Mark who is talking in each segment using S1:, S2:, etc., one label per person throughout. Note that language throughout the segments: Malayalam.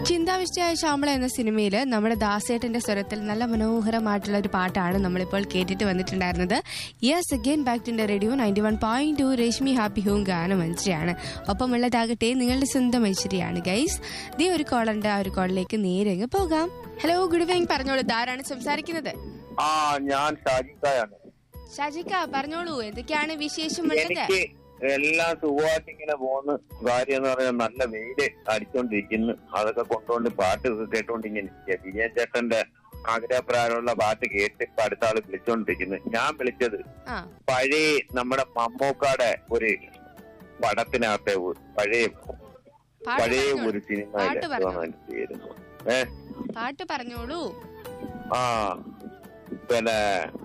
S1: ചിന്താവിഷ്ടയായ ശ്യാമള എന്ന സിനിമയിൽ നമ്മുടെ ദാസേട്ടന്റെ സ്വരത്തിൽ നല്ല മനോഹരമായിട്ടുള്ള ഒരു പാട്ടാണ് നമ്മളിപ്പോൾ കേട്ടിട്ട് വന്നിട്ടുണ്ടായിരുന്നത് yes again back to radio ninety one point two Reshmi happy home ഗാനം മനുഷ്യയാണ് ഒപ്പമുള്ളതാകട്ടെ നിങ്ങളുടെ സ്വന്തം ഐശ്വര്യാണ് ഗൈസ് ദേ ഒരു കോളുണ്ട് ആ ഒരു കോളിലേക്ക് നേരെ അങ്ങ് പോകാം ഹലോ ഗുഡ് ഈവനിങ് പറഞ്ഞോളൂ ധാരാണ് സംസാരിക്കുന്നത്
S2: ആ ഞാൻ ഷാജിക്കായാണ്
S1: ഷാജിക്ക പറഞ്ഞോളൂ എന്തൊക്കെയാണ് വിശേഷമുള്ളത്
S2: എനിക്ക് എല്ലാം സുഖമായിട്ട് ഇങ്ങനെ പോകുന്ന കാര്യം എന്ന് പറഞ്ഞാൽ നല്ല വെയില് അടിച്ചോണ്ടിരിക്കുന്നു അതൊക്കെ കൊണ്ടുകൊണ്ട് പാട്ട് കേട്ടോണ്ട് ഇങ്ങനെ ഇരിക്കുക വിജയൻ ചേട്ടന്റെ ആഗ്രഹപ്രകാരമുള്ള പാട്ട് കേട്ട് ഇപ്പൊ അടുത്ത ആള് വിളിച്ചോണ്ടിരിക്കുന്നു ഞാൻ വിളിച്ചത്
S1: ആ
S2: പഴയ നമ്മുടെ മമ്മൂക്കാടെ ഒരു പടത്തിനകത്തെ ഒരു പഴയ
S1: പാട്ട്
S2: പഴയ
S1: പറഞ്ഞോളൂ.
S2: ഒരു സിനിമ
S1: പാട്ട് പറഞ്ഞോളൂ.
S2: പേരുന്നു ഏ
S1: പാട്ട് പറഞ്ഞോളൂ
S2: ആ പിന്നെ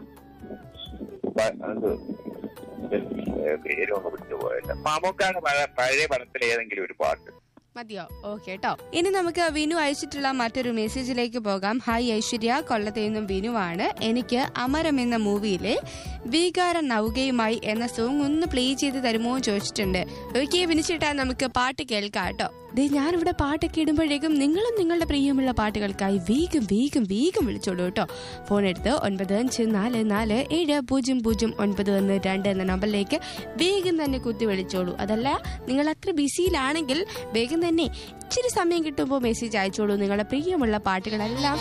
S2: പ- എന്ത് പേരൊന്ന് വിട്ടുപോയല്ല മമ്മൂക്കാട് പഴ- പഴയ പടത്തിലെ ഏതെങ്കിലും ഒരു പാട്ട്
S1: മതിയോ ഓക്കെ കേട്ടോ ഇനി നമുക്ക് വിനു അയച്ചിട്ടുള്ള മറ്റൊരു മെസ്സേജിലേക്ക് പോകാം ഹായ് ഐശ്വര്യ കൊല്ലത്ത് നിന്നും വിനുവാണ് എനിക്ക് അമരം എന്ന മൂവിയിലെ വികാര നൗകയുമായി എന്ന സോങ് ഒന്ന് പ്ലേ ചെയ്ത് തരുമോ എന്ന് ചോദിച്ചിട്ടുണ്ട് ഓക്കെ വിനിച്ചിട്ടാ നമുക്ക് പാട്ട് കേൾക്കാം കേട്ടോ ദേ ഞാനിവിടെ പാട്ടൊക്കെ ഇടുമ്പോഴേക്കും നിങ്ങളും നിങ്ങളുടെ പ്രിയമുള്ള പാട്ടുകൾക്കായി വേഗം വേഗം വേഗം വിളിച്ചോളൂ കേട്ടോ ഫോൺ എടുത്ത് ഒൻപത് അഞ്ച് നാല് നാല് ഏഴ് പൂജ്യം പൂജ്യം ഒൻപത് ഒന്ന് രണ്ട് എന്ന നമ്പറിലേക്ക് വേഗം തന്നെ കുത്തി വിളിച്ചോളൂ അതല്ല നിങ്ങൾ അത്ര ബിസിയിലാണെങ്കിൽ വേഗം തന്നെ ഇച്ചിരി സമയം കിട്ടുമ്പോൾ മെസ്സേജ് അയച്ചോളൂ നിങ്ങളുടെ പ്രിയമുള്ള പാട്ടുകളെല്ലാം